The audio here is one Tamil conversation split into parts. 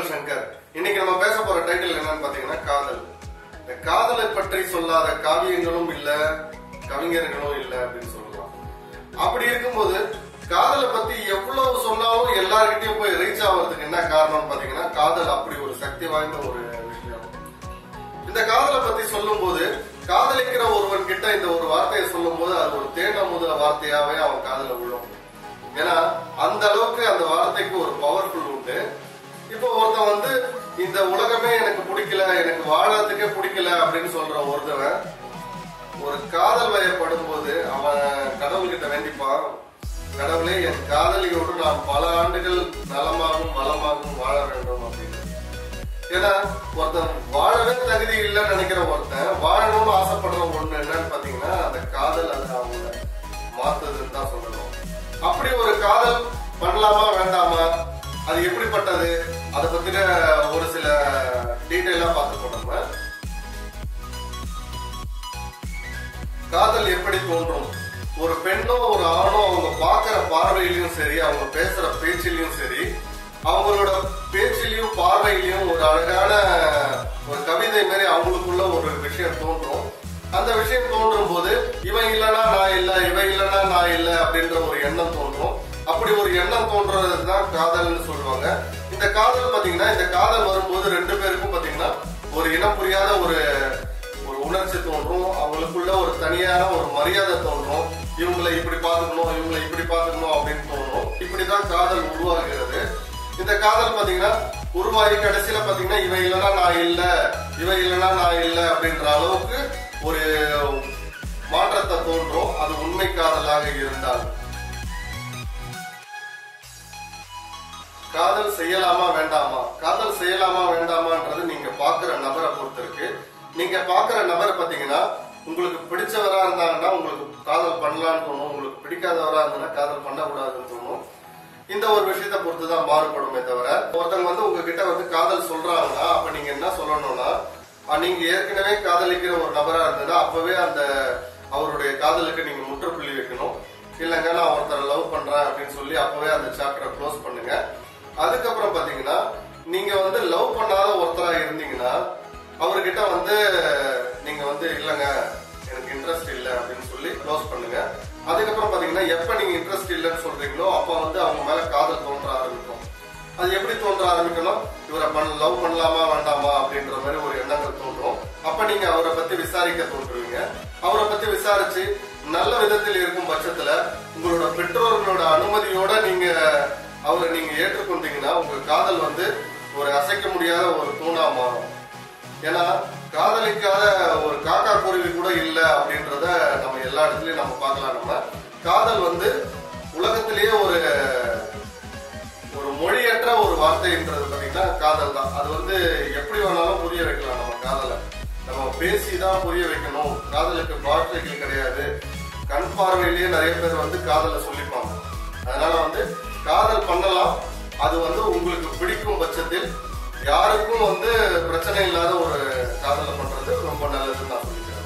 உங்கள் சங்கர் இன்னைக்கு நம்ம பேச போற டைட்டில் என்னன்னு பாத்தீங்கன்னா காதல் இந்த காதலை பற்றி சொல்லாத காவியங்களும் இல்ல கவிஞர்களும் இல்ல அப்படின்னு சொல்லலாம் அப்படி இருக்கும்போது காதலை பத்தி எவ்வளவு சொன்னாலும் எல்லார்கிட்டயும் போய் ரீச் ஆகிறதுக்கு என்ன காரணம் பாத்தீங்கன்னா காதல் அப்படி ஒரு சக்தி வாய்ந்த ஒரு விஷயம் இந்த காதலை பத்தி சொல்லும்போது காதலிக்கிற ஒருவன் கிட்ட இந்த ஒரு வார்த்தையை சொல்லும்போது அது ஒரு தேன முதல வார்த்தையாவே அவன் காதல விழும் ஏன்னா அந்த அளவுக்கு அந்த வார்த்தைக்கு ஒரு பவர்ஃபுல் உண்டு இப்போ ஒருத்தன் வந்து இந்த உலகமே எனக்கு பிடிக்கல எனக்கு வாழறதுக்கே பிடிக்கல அப்படின்னு சொல்ற ஒருத்தவன் ஒரு காதல் வயப்படும் போது அவன் கடவுள்கிட்ட வேண்டிப்பான் கடவுளே என் காதலியோடு நான் பல ஆண்டுகள் நலமாகவும் வளமாகவும் வாழ வேண்டும் அப்படின்னு ஏன்னா ஒருத்தன் வாழவே தகுதி இல்லைன்னு நினைக்கிற ஒருத்தன் வாழணும்னு ஆசைப்படுற ஒண்ணு என்னன்னு பாத்தீங்கன்னா அந்த காதல் அது அவங்க மாத்துதுன்னு தான் சொல்லணும் அப்படி ஒரு காதல் பண்ணலாமா வேண்டாமா அது எப்படிப்பட்டது அதை பத்தின ஒரு சில டீட்டெயிலா பார்த்துப்போம் நம்ம காதல் எப்படி தோன்றும் ஒரு பெண்ணோ ஒரு ஆணோ அவங்க பார்க்கிற பார்வையிலயும் சரி அவங்க பேசுற பேச்சிலையும் சரி அவங்களோட பேச்சிலையும் பார்வையிலையும் ஒரு அழகான ஒரு கவிதை மாதிரி அவங்களுக்குள்ள ஒரு விஷயம் தோன்றும் அந்த விஷயம் தோன்றும் போது இவன் இல்லனா நான் இல்ல இவன் இல்லனா நான் இல்ல அப்படின்ற ஒரு எண்ணம் தோன்றும் அப்படி ஒரு எண்ணம் தோன்றது தான் காதல்னு சொல்லுவாங்க இந்த காதல் பாத்தீங்கன்னா இந்த காதல் வரும்போது ரெண்டு பேருக்கும் பாத்தீங்கன்னா ஒரு இனம் புரியாத ஒரு ஒரு உணர்ச்சி தோன்றும் அவங்களுக்குள்ள ஒரு தனியான ஒரு மரியாதை தோன்றும் இவங்களை இப்படி பார்த்துக்கணும் இவங்களை இப்படி பார்த்துக்கணும் அப்படின்னு தோணும் இப்படிதான் காதல் உருவாகிறது இந்த காதல் பாத்தீங்கன்னா உருவாகி கடைசியில பாத்தீங்கன்னா இவன் இல்லைன்னா நான் இல்ல இவன் இல்லைன்னா நான் இல்ல அப்படின்ற அளவுக்கு ஒரு மாற்றத்தை தோன்றும் அது உண்மை காதலாக இருந்தால் காதல் செய்யலாமா வேண்டாமா காதல் செய்யலாமா வேண்டாமான்றது நீங்க பாக்குற நபரை பொறுத்து இருக்கு நீங்க பாக்குற நபரை பாத்தீங்கன்னா உங்களுக்கு பிடிச்சவரா இருந்தாங்கன்னா உங்களுக்கு காதல் பண்ணலாம்னு தோணும் உங்களுக்கு பிடிக்காதவரா இருந்தா காதல் பண்ணக்கூடாதுன்னு தோணும் இந்த ஒரு விஷயத்தை பொறுத்து தான் மாறுபடுமே தவிர ஒருத்தவங்க வந்து உங்ககிட்ட வந்து காதல் சொல்றாங்கன்னா அப்ப நீங்க என்ன சொல்லணும்னா அஹ் நீங்க ஏற்கனவே காதலிக்கிற ஒரு நபரா இருந்ததுன்னா அப்பவே அந்த அவருடைய காதலுக்கு நீங்க முற்றுப்புள்ளி வைக்கணும் இல்லைங்க நான் ஒருத்தரை லவ் பண்றேன் அப்படின்னு சொல்லி அப்பவே அந்த சாப்டரை க்ளோஸ் பண்ணுங்க அதுக்கப்புறம் பாத்தீங்கன்னா நீங்க வந்து லவ் பண்ணாத ஒருத்தரா இருந்தீங்கன்னா அவர்கிட்ட வந்து நீங்க வந்து இல்லைங்க எனக்கு இன்ட்ரெஸ்ட் இல்லை அப்படின்னு சொல்லி க்ளோஸ் பண்ணுங்க அதுக்கப்புறம் பாத்தீங்கன்னா எப்ப நீங்க இன்ட்ரெஸ்ட் இல்லைன்னு சொல்றீங்களோ அப்ப வந்து அவங்க மேல காதல் தோன்ற ஆரம்பிக்கும் அது எப்படி தோன்ற ஆரம்பிக்கணும் இவரை பண்ண லவ் பண்ணலாமா வேண்டாமா அப்படின்ற மாதிரி ஒரு எண்ணங்கள் தோன்றும் அப்ப நீங்க அவரை பத்தி விசாரிக்க தோன்றுவீங்க அவரை பத்தி விசாரிச்சு நல்ல விதத்தில் இருக்கும் பட்சத்துல உங்களோட பெற்றோர்களோட அனுமதியோட நீங்க அவரை நீங்க ஏற்றுக்கொண்டீங்கன்னா உங்க காதல் வந்து ஒரு அசைக்க முடியாத ஒரு தூணா மாறும் ஏன்னா காதலிக்காத ஒரு காக்கா குருவி கூட இல்ல அப்படின்றத நம்ம எல்லா இடத்துலயும் நம்ம பார்க்கலாம் நம்ம காதல் வந்து உலகத்திலேயே ஒரு ஒரு மொழியற்ற ஒரு வார்த்தைன்றது பாத்தீங்கன்னா காதல் தான் அது வந்து எப்படி வேணாலும் புரிய வைக்கலாம் நம்ம காதலை நம்ம பேசி தான் புரிய வைக்கணும் காதலுக்கு வார்த்தைகள் கிடையாது கண் பார்வையிலேயே நிறைய பேர் வந்து காதலை சொல்லிப்பாங்க அதனால வந்து காதல் பண்ணலாம் அது வந்து உங்களுக்கு பிடிக்கும் பட்சத்தில் யாருக்கும் வந்து பிரச்சனை இல்லாத ஒரு காதலை பண்றது ரொம்ப நல்லதுன்னு நான் சொல்லிக்கிறேன்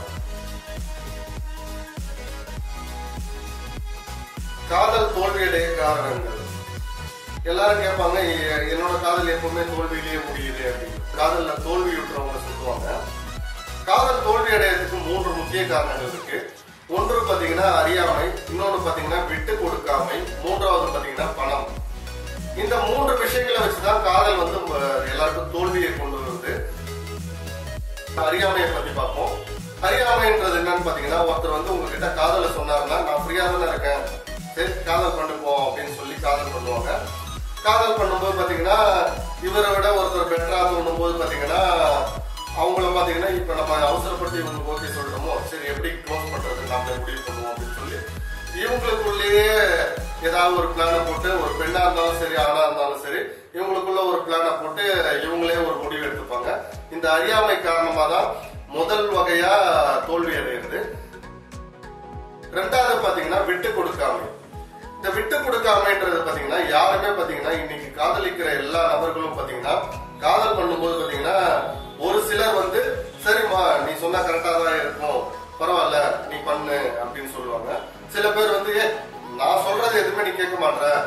காதல் தோல்வியடைய காரணங்கள் எல்லாரும் கேட்பாங்க "எ- என்னோட காதல் எப்பவுமே தோல்வியிலேயே முடியுது அப்படின்னு காதல்ல தோல்வி விட்டுறவங்க சொல்லுவாங்க காதல் தோல்வி அடையறதுக்கு மூன்று முக்கிய காரணங்கள் இருக்கு ஒன்று பாத்தீங்கன்னா அறியாமை இன்னொன்று பாத்தீங்கன்னா விட்டு கொடுக்காமை மூன்றாவது பாத்தீங்கன்னா பணம் இந்த மூன்று விஷயங்களை வச்சுதான் காதல் வந்து ம- எல்லாருக்கும் தோல்வியை கொண்டு வருது அறியாமையை பத்தி பார்ப்போம் அறியாமைன்றது என்னன்னு பாத்தீங்கன்னா ஒருத்தர் வந்து உங்ககிட்ட காதல சொன்னாருன்னா நான் ஃப்ரீயா தானே இருக்கேன் சரி காதல் பண்ணுப்போம் அப்படின்னு சொல்லி காதல் பண்ணுவாங்க காதல் பண்ணும்போது பாத்தீங்கன்னா இவரை விட ஒருத்தர் பெட்டரா தோணும் போது பாத்தீங்கன்னா அவங்கள பாத்தீங்கன்னா இப்ப நம்ம அவசரப்பட்டு இவங்களுக்கு ஓகே சொல்லிட்டோமோ சரி எப்படி க்ளோஸ் பண்றது நாம முடிவு பண்ணுவோம் அப்படின்னு சொல்லி இவங்களுக்குள்ளேயே ஏதாவது ஒரு பிளானை போட்டு ஒரு பெண்ணா இருந்தாலும் சரி ஆணா இருந்தாலும் சரி இவங்களுக்குள்ள ஒரு பிளானை போட்டு இவங்களே ஒரு முடிவு எடுத்துப்பாங்க இந்த அறியாமை காரணமா தான் முதல் வகையா தோல்வி அடைகிறது ரெண்டாவது பாத்தீங்கன்னா விட்டு கொடுக்காமை இந்த விட்டு கொடுக்காமைன்றது பாத்தீங்கன்னா யாருமே பாத்தீங்கன்னா இன்னைக்கு காதலிக்கிற எல்லா நபர்களும் பாத்தீங்கன்னா காதல் பண்ணும்போது பாத்தீங்கன்னா ஒரு சிலர் வந்து சரிம்மா நீ சொன்னா கரெக்டா தான் இருக்கும் பரவாயில்ல நீ பண்ணு அப்படின்னு சொல்லுவாங்க சில பேர் வந்து "ஏய், நான் சொல்றது எதுவுமே நீ கேட்க மாட்ற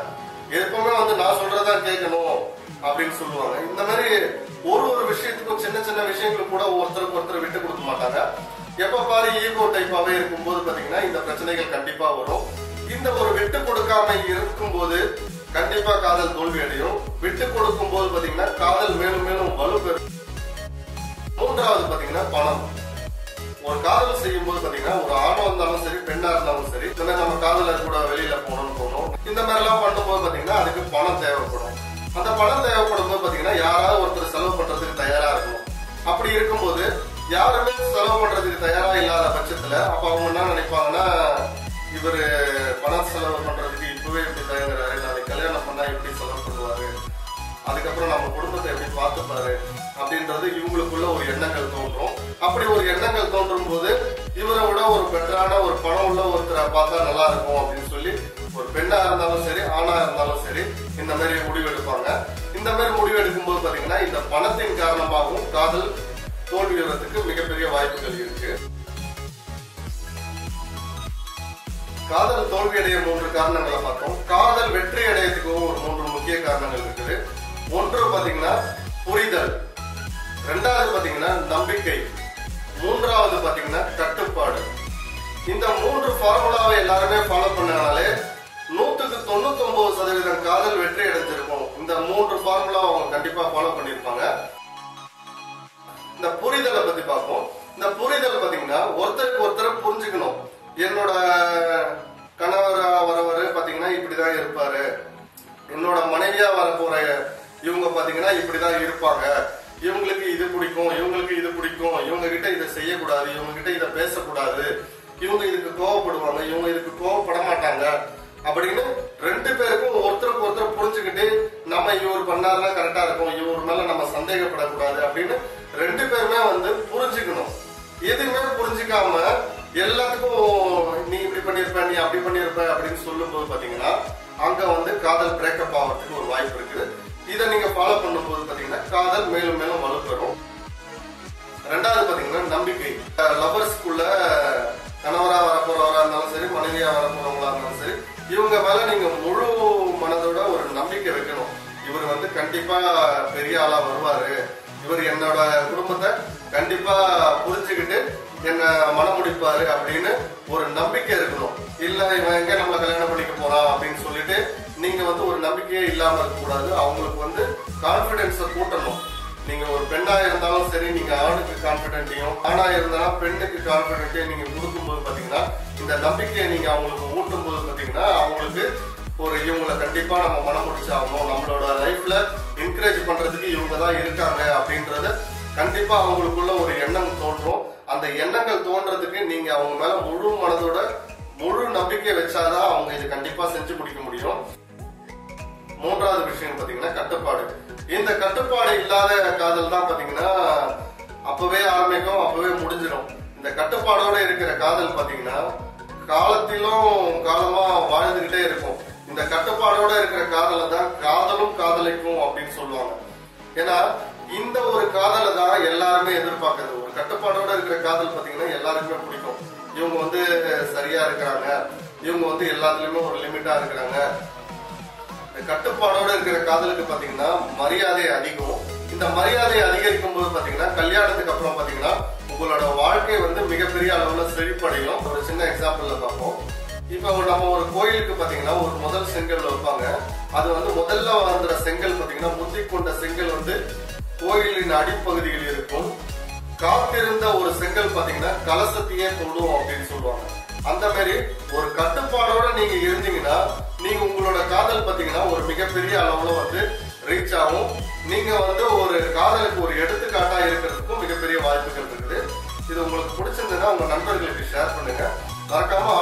எப்பவுமே வந்து நான் சொல்றதா கேட்கணும் அப்படின்னு சொல்லுவாங்க இந்த மாதிரி ஒரு ஒரு விஷயத்துக்கும் சின்ன சின்ன விஷயங்களுக்கு கூட ஒருத்தருக்கு ஒருத்தர் விட்டு கொடுக்க மாட்டாங்க எப்ப பாரு ஈகோ டைப்பாவே இருக்கும்போது பாத்தீங்கன்னா இந்த பிரச்சனைகள் கண்டிப்பா வரும் இந்த ஒரு விட்டு கொடுக்காம இருக்கும்போது கண்டிப்பா காதல் தோல்வி அடையும் விட்டு கொடுக்கும் போது பாத்தீங்கன்னா காதல் மேலும் மேலும் வலுப்பெறும் மூன்றாவது பாத்தீங்கன்னா பணம் ஒரு காதல் செய்யும் போது பாத்தீங்கன்னா ஒரு ஆணா இருந்தாலும் சரி பெண்ணா இருந்தாலும் சரி இந்த மாதிரி நம்ம காதலர் கூட வெளியில போகணும்னு தோணும் இந்த மாதிரி எல்லாம் பண்ணும்போது பாத்தீங்கன்னா அதுக்கு பணம் தேவைப்படும் அந்த பணம் தேவைப்படும் போது பாத்தீங்கன்னா யாராவது ஒருத்தர் செலவு பண்றதுக்கு தயாரா இருக்கணும் அப்படி இருக்கும்போது யாருமே செலவு பண்றதுக்கு தயாரா இல்லாத பட்சத்துல அப்ப அவங்க என்ன நினைப்பாங்கன்னா இவரு பணம் செலவு பண்றதுக்கு இப்பவே இப்படி தயங்குறாரு நாளைக்கு கல்யாணம் பண்ணா எப்படி செலவு பண்ணுவாரு அதுக்கப்புறம் நம்ம குடும்பத்தை எப்படி பார்த்துப்பாரு அப்படின்றது இவங்களுக்குள்ள ஒரு எண்ணங்கள் தோன்றும் அப்படி ஒரு எண்ணங்கள் தோன்றும் போது இவரை விட ஒரு பெட்டரான ஒரு பணம் உள்ள ஒருத்தரை பார்த்தா நல்லா இருக்கும் அப்படின்னு சொல்லி ஒரு பெண்ணா இருந்தாலும் சரி ஆணா இருந்தாலும் சரி இந்த மாதிரி முடிவு எடுப்பாங்க இந்த மாதிரி முடிவு எடுக்கும் போது பாத்தீங்கன்னா இந்த பணத்தின் காரணமாகவும் காதல் தோல்வியுறதுக்கு மிகப்பெரிய வாய்ப்புகள் இருக்கு காதல் தோல்வி அடைய மூன்று காரணங்களை பார்த்தோம் காதல் வெற்றி அடையறதுக்கும் ஒரு மூன்று முக்கிய காரணங்கள் இருக்குது ஒன்று பாத்தீங்கன்னா புரிதல் ரெண்டாவது பாத்தீங்கன்னா நம்பிக்கை மூன்றாவது பாத்தீங்கன்னா கட்டுப்பாடு இந்த மூன்று ஃபார்முலாவை எல்லாருமே ஃபாலோ பண்ணனாலே நூத்துக்கு தொண்ணூத்தி ஒன்பது சதவீதம் காதல் வெற்றி அடைஞ்சிருக்கும் இந்த மூன்று ஃபார்முலா அவங்க கண்டிப்பா ஃபாலோ பண்ணிருப்பாங்க இந்த புரிதலை பத்தி பார்ப்போம் இந்த புரிதல் பாத்தீங்கன்னா ஒருத்தருக்கு ஒருத்தர் புரிஞ்சுக்கணும் என்னோட கணவரா வரவரு பாத்தீங்கன்னா இப்படிதான் இருப்பாரு என்னோட மனைவியா வர போற இவங்க பாத்தீங்கன்னா இப்படிதான் இருப்பாங்க இவங்களுக்கு இது பிடிக்கும் இவங்களுக்கு இது பிடிக்கும் இவங்க கிட்ட இதை செய்யக்கூடாது இவங்க கிட்ட இதை பேசக்கூடாது இவங்க இதுக்கு கோவப்படுவாங்க இவங்க இதுக்கு கோவப்பட மாட்டாங்க அப்படின்னு ரெண்டு பேருக்கும் ஒருத்தருக்கு ஒருத்தர் புரிஞ்சுக்கிட்டு நம்ம இவர் பண்ணாருன்னா கரெக்டா இருக்கும் இவர் மேல நம்ம சந்தேகப்படக்கூடாது அப்படின்னு ரெண்டு பேருமே வந்து புரிஞ்சுக்கணும் எதுவுமே புரிஞ்சுக்காம எல்லாத்துக்கும் நீ இப்படி பண்ணிருப்ப நீ அப்படி பண்ணிருப்ப அப்படின்னு சொல்லும் போது பாத்தீங்கன்னா அங்க வந்து காதல் பிரேக்கப் ஆகிறதுக்கு ஒரு வாய்ப்பு இருக்குது இதை நீங்க ஃபாலோ பண்ணும்போது பாத்தீங்கன்னா காதல் மேலும் மேலும் வலுப்பெறும் ரெண்டாவது பாத்தீங்கன்னா நம்பிக்கை லவர்ஸ்குள்ள கணவரா வரப்போறவரா இருந்தாலும் சரி மனைவியா வரப்போறவங்களா இருந்தாலும் சரி இவங்க மேல நீங்க முழு மனதோட ஒரு நம்பிக்கை வைக்கணும் இவர் வந்து கண்டிப்பா பெரிய ஆளா வருவாரு இவர் என்னோட குடும்பத்தை கண்டிப்பா புரிஞ்சுக்கிட்டு என்ன மனமுடிப்பாரு அப்படின்னு ஒரு நம்பிக்கை இருக்கணும் இல்ல இவன் எங்க நம்மள கல்யாணம் பண்ணிக்க போறான் அப்படின்னு சொல்லிட்டு நீங்க வந்து ஒரு நம்பிக்கையே இல்லாம இருக்கக்கூடாது அவங்களுக்கு வந்து கான்பிடன்ஸ கூட்டணும் நீங்க ஒரு பெண்ணா இருந்தாலும் சரி நீங்க ஆணுக்கு கான்பிடென்ட்டையும் ஆணா இருந்தாலும் பெண்ணுக்கு கான்பிடென்ட்டையும் நீங்க கொடுக்கும்போது பாத்தீங்கன்னா இந்த நம்பிக்கையை நீங்க அவங்களுக்கு ஊட்டும் போது பாத்தீங்கன்னா அவங்களுக்கு ஒரு இவங்களை கண்டிப்பா நம்ம மனம் முடிச்சாகணும் நம்மளோட லைஃப்ல என்கரேஜ் பண்றதுக்கு இவங்க தான் இருக்காங்க அப்படின்றத கண்டிப்பா அவங்களுக்குள்ள ஒரு எண்ணம் தோன்றும் அந்த எண்ணங்கள் தோன்றதுக்கு நீங்க அவங்க மேல முழு மனதோட முழு நம்பிக்கை வச்சாதான் அவங்க இது கண்டிப்பா செஞ்சு முடிக்க முடியும் மூன்றாவது விஷயம் பாத்தீங்கன்னா கட்டுப்பாடு இந்த கட்டுப்பாடு இல்லாத காதல் தான் பாத்தீங்கன்னா அப்பவே ஆரம்பிக்கும் அப்பவே முடிஞ்சிடும் இந்த கட்டுப்பாடோட இருக்கிற காதல் பாத்தீங்கன்னா காலத்திலும் காலமா வாழ்ந்துகிட்டே இருக்கும் இந்த கட்டுப்பாடோட இருக்கிற காதலை தான் காதலும் காதலிக்கும் அப்படின்னு சொல்லுவாங்க ஏன்னா இந்த ஒரு காதலை தான் எல்லாருமே எதிர்பார்க்கறது ஒரு கட்டுப்பாடோட இருக்கிற காதல் பாத்தீங்கன்னா எல்லாருக்குமே பிடிக்கும் இவங்க வந்து சரியா இருக்கிறாங்க இவங்க வந்து எல்லாத்துலயுமே ஒரு லிமிட்டா இருக்கிறாங்க இந்த கட்டுப்பாடோட இருக்கிற காதலுக்கு பாத்தீங்கன்னா மரியாதை அதிகம் இந்த மரியாதை அதிகரிக்கும் போது பாத்தீங்கன்னா கல்யாணத்துக்கு அப்புறம் பாத்தீங்கன்னா உங்களோட வாழ்க்கை வந்து மிகப்பெரிய அளவுல செழிப்படையும் ஒரு சின்ன எக்ஸாம்பிள்ல பார்ப்போம் இப்ப நம்ம ஒரு கோயிலுக்கு பாத்தீங்கன்னா ஒரு முதல் செங்கல் வைப்பாங்க அது வந்து முதல்ல வந்துற செங்கல் பாத்தீங்கன்னா முத்தி கொண்ட செங்கல் வந்து கோயிலின் அடிப்பகுதியில் இருக்கும் காத்திருந்த ஒரு செங்கல் பாத்தீங்கன்னா கலசத்தையே கொள்ளும் அப்படின்னு சொல்லுவாங்க அந்த மாதிரி ஒரு கட்டுப்பாடோட நீங்க இருந்தீங்கன்னா நீங்க உங்களோட காதல் பாத்தீங்கன்னா ஒரு மிகப்பெரிய அளவுல வந்து ரீச் ஆகும் நீங்க வந்து ஒரு காதலுக்கு ஒரு எடுத்துக்காட்டா இருக்கிறதுக்கும் மிகப்பெரிய வாய்ப்புகள் இருக்குது இது உங்களுக்கு பிடிச்சிருந்ததுன்னா உங்க நண்பர்களுக்கு ஷேர் பண்ணுங்க மறக்காம